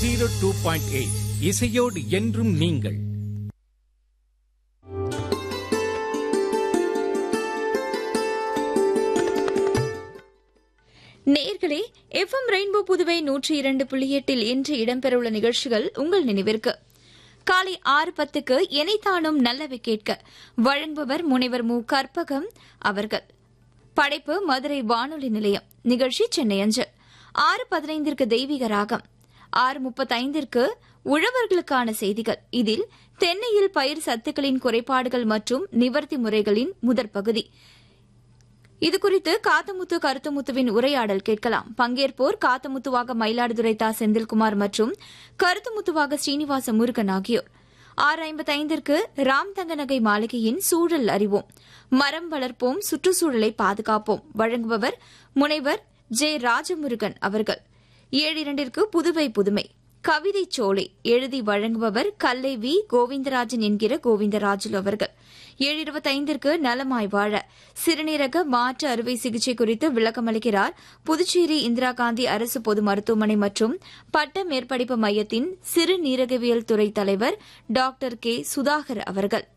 zero two point eight இசையோடு என்றும் நீங்கள் நேர்களே எஃப்எம் ரெயின்போ புதுவை நூற்றி இரண்டு புள்ளி எட்டில் இன்று இடம்பெறவுள்ள நிகழ்ச்சிகள் உங்கள் நினைவிற்கு காலை ஆறு பத்துக்கு எனைத்தானும் நல்லவை கேட்க வழங்குபவர் முனைவர் மு கற்பகம் அவர்கள் படைப்பு மதுரை வானொலி நிலையம் நிகழ்ச்சி சென்னை அஞ்சல் ஆறு பதினைந்திற்கு தெய்வீக ராகம் ஆறு முப்பத்தைந்திற்கு உழவர்களுக்கான செய்திகள் இதில் தென்னையில் பயிர் சத்துக்களின் குறைபாடுகள் மற்றும் நிவர்த்தி முறைகளின் முதற் பகுதி இதுகுறித்து காத்தமுத்து கருத்துமுத்துவின் உரையாடல் கேட்கலாம் பங்கேற்போர் காத்தமுத்துவாக மயிலாடுதுறை தா செந்தில்குமார் மற்றும் கருத்துமுத்துவாக ஸ்ரீனிவாச முருகன் ஆகியோர் ஆறு ஐம்பத்தைந்திற்கு ராம் தங்கநகை மாளிகையின் சூழல் அறிவோம் மரம் வளர்ப்போம் சுற்றுச்சூழலை பாதுகாப்போம் வழங்குபவர் முனைவர் ஜே ராஜமுருகன் அவர்கள் ஏழு இரண்டிற்கு புதுவை புதுமை கவிதை சோலை எழுதி வழங்குபவர் கல்லை வி கோவிந்தராஜன் என்கிற கோவிந்தராஜுலு அவர்கள் ஏழு இருபத்தைந்திற்கு நலமாய் வாழ சிறுநீரக மாற்று அறுவை சிகிச்சை குறித்து விளக்கமளிக்கிறார் புதுச்சேரி இந்திரா காந்தி அரசு பொது மருத்துவமனை மற்றும் பட்ட மேற்படிப்பு மையத்தின் சிறுநீரகவியல் துறை தலைவர் டாக்டர் கே சுதாகர் அவர்கள்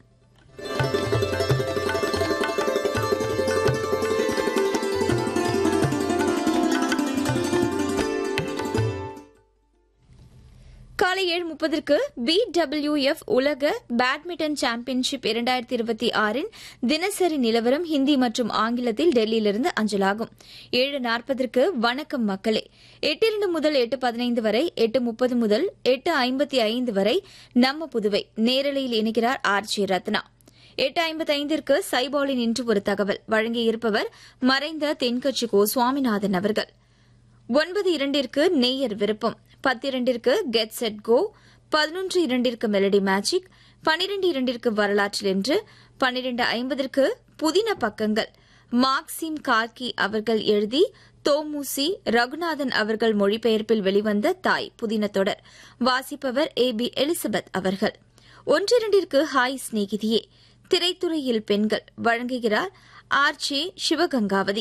காலை ஏழு முப்பதற்கு பிடபிள்யூஎஃப் உலக பேட்மிண்டன் சாம்பியன்ஷிப் இரண்டாயிரத்தி இருபத்தி ஆறின் தினசரி நிலவரம் ஹிந்தி மற்றும் ஆங்கிலத்தில் டெல்லியிலிருந்து அஞ்சலாகும் ஏழு நாற்பதற்கு வணக்கம் மக்களே எட்டு இரண்டு முதல் எட்டு பதினைந்து வரை எட்டு முப்பது முதல் எட்டு ஐம்பத்தி ஐந்து வரை நம்ம புதுவை நேரலையில் இணைக்கிறார் ஆர் ஜே ரத்னா எட்டு ஐம்பத்தைந்திற்கு சைபாலின் இன்று ஒரு தகவல் வழங்கியிருப்பவர் மறைந்த தென்கட்சி கோ சுவாமிநாதன் அவர்கள் ஒன்பது இரண்டிற்கு நேயர் விருப்பம் பத்திரண்டிற்கு கெட் செட் கோ பதினொன்று இரண்டிற்கு மெலடி மேஜிக் பனிரெண்டு இரண்டிற்கு வரலாற்றில் என்று பனிரெண்டு ஐம்பதற்கு புதின பக்கங்கள் மார்க்சிம் கார்கி அவர்கள் எழுதி தோமுசி ரகுநாதன் அவர்கள் மொழிபெயர்ப்பில் வெளிவந்த தாய் புதின தொடர் வாசிப்பவர் ஏ பி எலிசபெத் அவர்கள் ஒன்றிரண்டிற்கு ஹாய் சிநேகிதியே திரைத்துறையில் பெண்கள் வழங்குகிறார் ஆர் ஜே சிவகங்காவதி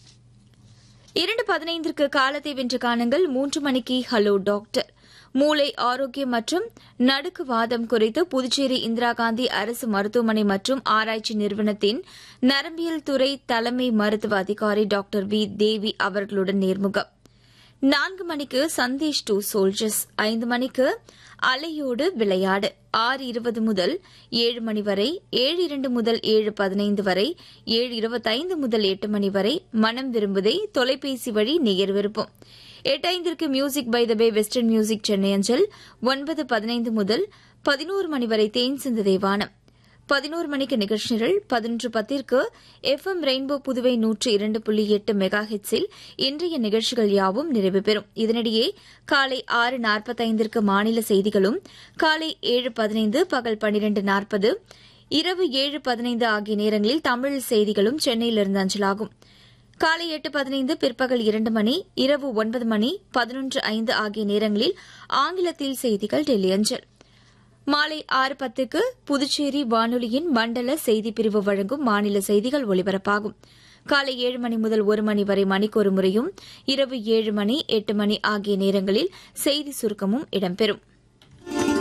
இரண்டு பதினைந்திற்கு காலத்தை வென்று காணுங்கள் மூன்று மணிக்கு ஹலோ டாக்டர் மூளை ஆரோக்கியம் மற்றும் நடுக்கு வாதம் குறித்து புதுச்சேரி இந்திரா காந்தி அரசு மருத்துவமனை மற்றும் ஆராய்ச்சி நிறுவனத்தின் நரம்பியல் துறை தலைமை மருத்துவ அதிகாரி டாக்டர் வி தேவி அவர்களுடன் நேர்முகம் நான்கு மணிக்கு சந்தேஷ் டூ சோல்ஜர்ஸ் ஐந்து மணிக்கு அலையோடு விளையாடு ஆறு இருபது முதல் ஏழு மணி வரை ஏழு இரண்டு முதல் ஏழு பதினைந்து வரை ஏழு இருபத்தைந்து முதல் எட்டு மணி வரை மனம் விரும்புதை தொலைபேசி வழி நேயர் விருப்பம் எட்டு ஐந்திற்கு music by the bay western music Chennai அஞ்சல் ஒன்பது பதினைந்து முதல் பதினோரு மணி வரை தேன் சிந்து தேவானம் பதினோரு மணிக்கு நிகழ்ச்சிகள் பதினொன்று பத்திற்கு எஃப் எம் ரெயின்போ புதுவை நூற்று இரண்டு புள்ளி எட்டு மெகா ஹெட்ஸில் இன்றைய நிகழ்ச்சிகள் யாவும் நிறைவு பெறும் இதனிடையே காலை ஆறு நாற்பத்தைந்திற்கு மாநில செய்திகளும் காலை ஏழு பதினைந்து பகல் பன்னிரண்டு நாற்பது இரவு ஏழு பதினைந்து ஆகிய நேரங்களில் தமிழ் செய்திகளும் சென்னையிலிருந்து அஞ்சலாகும் காலை எட்டு பதினைந்து பிற்பகல் இரண்டு மணி இரவு ஒன்பது மணி பதினொன்று ஐந்து ஆகிய நேரங்களில் ஆங்கிலத்தில் செய்திகள் டெல்லி அஞ்சல் மாலை ஆறு பத்துக்கு புதுச்சேரி வானொலியின் மண்டல செய்திப் பிரிவு வழங்கும் மாநில செய்திகள் ஒலிபரப்பாகும் காலை ஏழு மணி முதல் ஒரு மணி வரை மணிக்கொரு முறையும் இரவு ஏழு மணி எட்டு மணி ஆகிய நேரங்களில் செய்தி சுருக்கமும் இடம்பெறும்